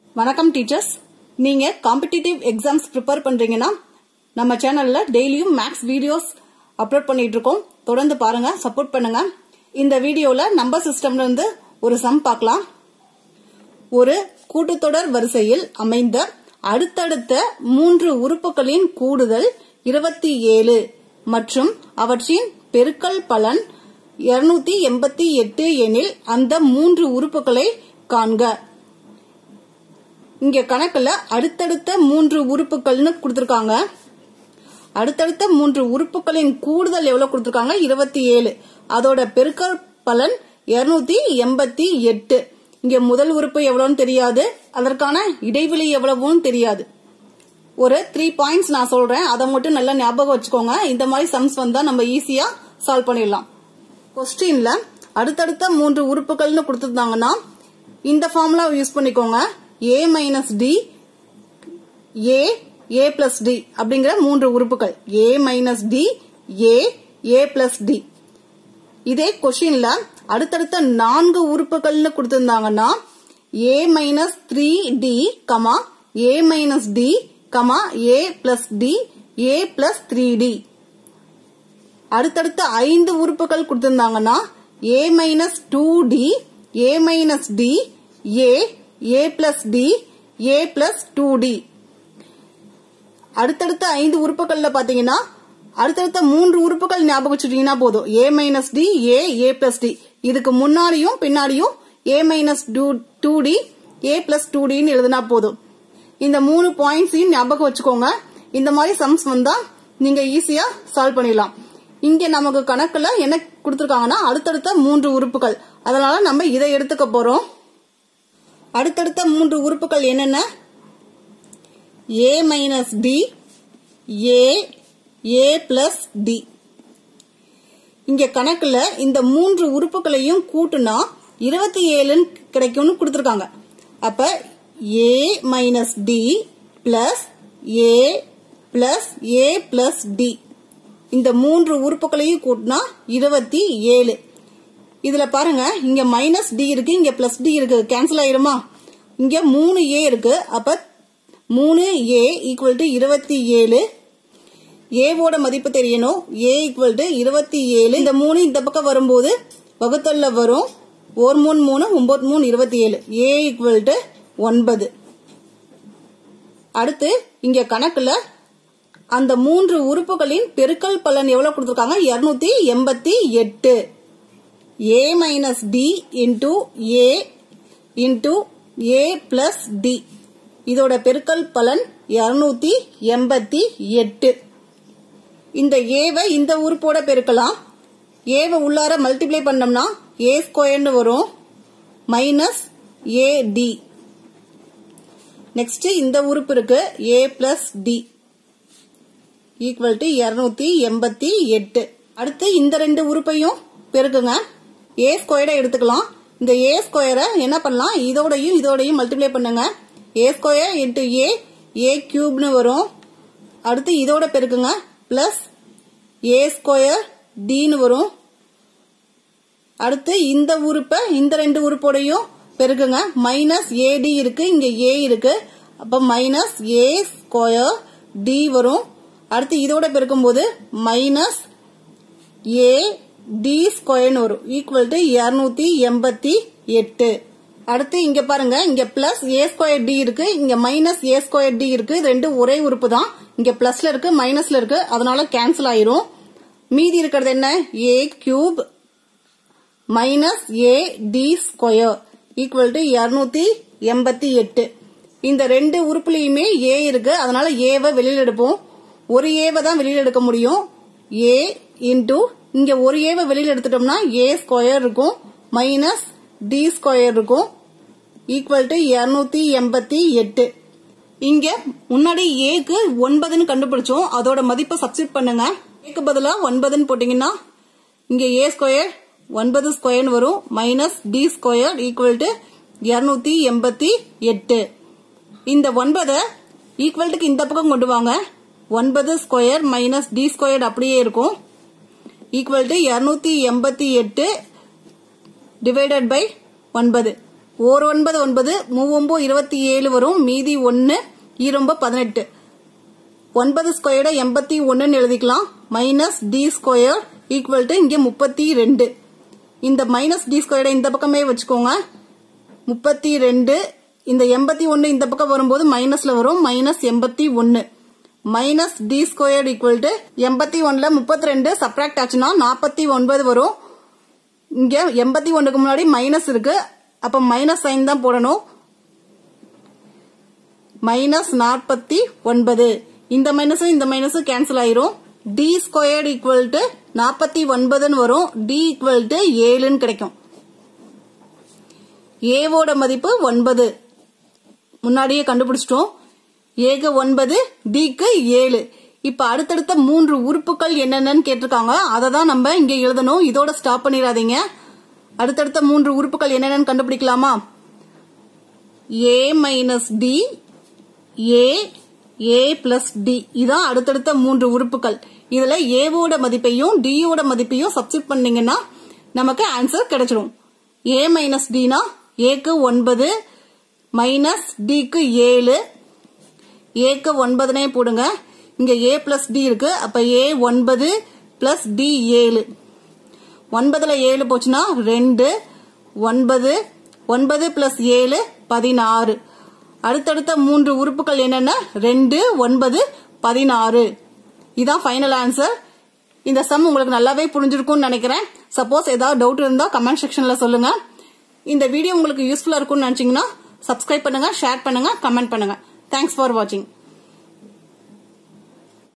வணக்கம் டீச்சர்ஸ் நீங்க competitive exams prepare பண்றீங்கன்னா நம்ம சேனல்ல டெய்லியும் மேக்ஸ் வீடியோஸ் அப்லோட் பண்ணிட்டு இருக்கோம் தொடர்ந்து பாருங்க சப்போர்ட் பண்ணுங்க இந்த வீடியோல நம்பர் சிஸ்டம்ல இருந்து ஒரு சம் பார்க்கலாம் ஒரு கூட்டுத்தொடர் வரிசையில் அமைந்த அடுத்தடுத்த மூன்று உறுப்புகளின் கூடுதல் இருபத்தி ஏழு மற்றும் அவற்றின் பெருக்கல் பலன் இருநூத்தி எண்பத்தி எட்டு எனில் அந்த மூன்று உறுப்புகளை காண்க இங்க கணக்குல அடுத்தடுத்த மூன்று உறுப்புகள்னு கொடுத்திருக்காங்க அடுத்தடுத்த மூன்று உறுப்புகளின் கூடுதல் எவ்வளவு கொடுத்திருக்காங்க இருபத்தி ஏழு அதோட பெருக்கல் பலன் இருநூத்தி எண்பத்தி எட்டு இங்க முதல் உறுப்பு எவ்வளவுன்னு தெரியாது அதற்கான இடைவெளி எவ்வளவுன்னு தெரியாது ஒரு த்ரீ பாயிண்ட்ஸ் நான் சொல்றேன் அதை மட்டும் நல்லா ஞாபகம் வச்சுக்கோங்க இந்த மாதிரி சம்ஸ் வந்தா நம்ம ஈஸியா சால்வ் பண்ணிடலாம் கொஸ்டின்ல அடுத்தடுத்த மூன்று உறுப்புகள்னு கொடுத்துருந்தாங்கன்னா இந்த ஃபார்முலா யூஸ் பண்ணிக்கோங்க A minus D A A plus D அப்படிங்கிற மூன்று உறுப்புகள் A minus D A A plus D இதே கொஷின்ல அடுத்தடுத்த நான்கு உறுப்புகள்னு கொடுத்திருந்தாங்கன்னா A minus three D comma A minus D comma A plus D A plus three D அடுத்தடுத்த ஐந்து உறுப்புகள் கொடுத்திருந்தாங்கன்னா A minus two D A minus D A A plus D A plus two D அடுத்தடுத்த ஐந்து உறுப்புகள்ல பாத்தீங்கன்னா அடுத்தடுத்த மூன்று உறுப்புகள் ஞாபகம் வச்சுட்டீங்கன்னா போதும் A minus D A A plus D இதுக்கு முன்னாடியும் பின்னாடியும் A minus two D A plus two டின்னு எழுதினா போதும் இந்த மூணு பாயிண்ட்ஸையும் ஞாபகம் வச்சுக்கோங்க இந்த மாதிரி சம்ஸ் வந்தா நீங்க ஈஸியா சால்வ் பண்ணிடலாம் இங்க நமக்கு கணக்குல என்ன கொடுத்திருக்காங்கன்னா அடுத்தடுத்த மூன்று உறுப்புகள் அதனால நம்ம இதை எடுத்துக்க போறோம் அடுத்தடுத்த மூன்று உறுப்புகள் என்னென்ன A minus D A A plus D இங்க கணக்குல இந்த மூன்று உறுப்புகளையும் கூட்டுனா இருபத்தி ஏழுன்னு கிடைக்கும்னு கொடுத்துருக்காங்க அப்ப A minus D plus A plus A plus D இந்த மூன்று உறுப்புகளையும் கூட்டினா இருபத்தி ஏழு இதுல பாருங்க இங்க மைனஸ் டி இருக்கு இங்க பிளஸ் டி இருக்கு கேன்சல் ஆயிருமா இங்க மூணு ஏ இருக்கு அப்ப மூணு ஏ ஈக்குவல் டு இருபத்தி ஏழு ஏவோட மதிப்பு தெரியணும் ஏ ஈக்குவல் டு இருபத்தி ஏழு இந்த மூணு இந்த பக்கம் வரும்போது வகுத்தல்ல வரும் ஒரு மூணு மூணு ஒன்பது மூணு இருபத்தி ஏழு ஏ ஈக்குவல் டு ஒன்பது அடுத்து இங்க கணக்குல அந்த மூன்று உறுப்புகளின் பெருக்கல் பலன் எவ்வளவு கொடுத்திருக்காங்க இருநூத்தி எண்பத்தி எட்டு A minus D into A into A plus D இதோட பெருக்கல் பலன் இருநூத்தி எண்பத்தி எட்டு இந்த ஏவை இந்த உறுப்போட பெருக்கலாம் ஏவை உள்ளார மல்டிப்ளை பண்ணோம்னா ஏ ஸ்கொயர்னு வரும் மைனஸ் ஏ டி நெக்ஸ்ட் இந்த உறுப்பு இருக்கு A plus D equal to இருநூத்தி எண்பத்தி எட்டு அடுத்து இந்த ரெண்டு உறுப்பையும் பெருக்குங்க ஏ ஸ்கொயரை எடுத்துக்கலாம் இந்த ஏ ஸ்கொயரை என்ன பண்ணலாம் இதோடையும் இதோடையும் மல்டிப்ளை பண்ணுங்க ஏ ஸ்கொயர் இன்ட்டு ஏ ஏ கியூப்னு வரும் அடுத்து இதோட பெருக்குங்க பிளஸ் ஏ ஸ்கொயர் டின்னு வரும் அடுத்து இந்த உறுப்பை இந்த ரெண்டு உறுப்போடையும் பெருக்குங்க மைனஸ் ஏடி இருக்கு இங்க ஏ இருக்கு அப்ப மைனஸ் ஏ ஸ்கொயர் டி வரும் அடுத்து இதோட பெருக்கும் போது மைனஸ் ஏ டி ஸ்கொயர்னு வரும் ஈக்குவல் டு இருநூத்தி எண்பத்தி எட்டு அடுத்து இங்க பாருங்க இங்க பிளஸ் ஏ ஸ்கொயர் டி இருக்கு இங்க மைனஸ் ஏ ஸ்கொயர் டி இருக்கு இது ரெண்டு ஒரே உறுப்பு தான் இங்க பிளஸ்ல இருக்கு மைனஸ்ல இருக்கு அதனால கேன்சல் ஆயிரும் மீதி இருக்கிறது என்ன A cube minus A D square equal to இருநூத்தி எண்பத்தி எட்டு இந்த ரெண்டு உறுப்புலயுமே ஏ இருக்கு அதனால ஏவை வெளியில எடுப்போம் ஒரு ஏவை தான் வெளியில எடுக்க முடியும் ஏ இன்டூ இங்க ஒரு ஏவை வெளியில எடுத்துட்டோம்னா ஏ ஸ்கொயர் இருக்கும் மைனஸ் டி ஸ்கொயர் இருக்கும் ஈக்குவல் டு இருநூத்தி எண்பத்தி எட்டு இங்க முன்னாடி ஏக்கு ஒன்பதுன்னு கண்டுபிடிச்சோம் அதோட மதிப்பை சப்ஸ்டிட் பண்ணுங்க ஏக்கு பதிலா ஒன்பதுன்னு போட்டீங்கன்னா இங்க ஏ ஸ்கொயர் ஒன்பது ஸ்கொயர்னு வரும் minus D square equal to இருநூத்தி எண்பத்தி எட்டு இந்த ஒன்பதை ஈக்குவல்ட்டுக்கு இந்த பக்கம் கொண்டு வாங்க ஒன்பது ஸ்கொயர் மைனஸ் டி ஸ்கொயர் அப்படியே இருக்கும் ஈக்குவல் டு இருநூத்தி எண்பத்தி எட்டு டிவைடட் பை ஒன்பது ஒரு ஒன்பது ஒன்பது மூவொம்போ இருபத்தி ஏழு வரும் மீதி ஒன்று ஈரொம்ப பதினெட்டு ஒன்பது ஸ்கொயர்டை எண்பத்தி ஒன்றுன்னு எழுதிக்கலாம் minus D square equal to இங்கே முப்பத்தி ரெண்டு இந்த மைனஸ் டி ஸ்கொயர்டை இந்த பக்கமே வச்சுக்கோங்க முப்பத்தி ரெண்டு இந்த எண்பத்தி ஒன்று இந்த பக்கம் வரும்போது மைனஸ்ல வரும் மைனஸ் எண்பத்தி ஒன்று minus D square equal to எண்பத்தி ஒன்னுல முப்பத்தி ரெண்டு சப்ராக்ட் ஆச்சுன்னா நாற்பத்தி ஒன்பது வரும் இங்க எண்பத்தி ஒன்றுக்கு முன்னாடி மைனஸ் இருக்கு அப்ப மைனஸ் சைன் தான் போடணும் மைனஸ் நாற்பத்தி ஒன்பது இந்த மைனஸும் இந்த மைனஸும் கேன்சல் ஆயிரும் டி ஸ்கொயர்ட் ஈக்குவல் டு நாற்பத்தி ஒன்பதுன்னு வரும் டி ஈக்குவல் டு ஏழுன்னு கிடைக்கும் ஏவோட மதிப்பு ஒன்பது முன்னாடியே கண்டுபிடிச்சிட்டோம் ஏக ஒன்பது டிக்கு ஏழு இப்ப அடுத்தடுத்த மூன்று உறுப்புகள் என்னென்னு கேட்டிருக்காங்க அதை தான் நம்ம இங்க எழுதணும் இதோட ஸ்டாப் பண்ணிடாதீங்க அடுத்தடுத்த மூன்று உறுப்புகள் என்னென்னு கண்டுபிடிக்கலாமா A minus D A A plus D இதான் அடுத்தடுத்த மூன்று உறுப்புகள் இதுல ஏவோட மதிப்பையும் டியோட மதிப்பையும் சப்ஸ்டிட் பண்ணீங்கன்னா நமக்கு ஆன்சர் கிடைச்சிடும் ஏ மைனஸ் டினா ஏக்கு ஒன்பது மைனஸ் டிக்கு ஏழு ஏக்கு ஒன்பதுனே போடுங்க இங்க ஏ பிளஸ் டி இருக்கு அப்ப ஏ ஒன்பது பிளஸ் டி ஏழு ஒன்பதுல ஏழு போச்சுன்னா ரெண்டு ஒன்பது ஒன்பது பிளஸ் ஏழு பதினாறு அடுத்தடுத்த மூன்று உறுப்புகள் என்னென்ன ரெண்டு ஒன்பது பதினாறு இதான் ஃபைனல் ஆன்சர் இந்த சம் உங்களுக்கு நல்லாவே புரிஞ்சிருக்கும்னு நினைக்கிறேன் சப்போஸ் ஏதாவது டவுட் இருந்தா கமெண்ட் செக்ஷன்ல சொல்லுங்க இந்த வீடியோ உங்களுக்கு யூஸ்ஃபுல்லா இருக்கும்னு நினைச்சீங்கன்னா சப்ஸ்கிரைப் பண்ணுங்க ஷேர் பண்ணுங்க கமெண்ட் பண்ணுங்க தேங்க்ஸ் ஃபார் வாட்சிங்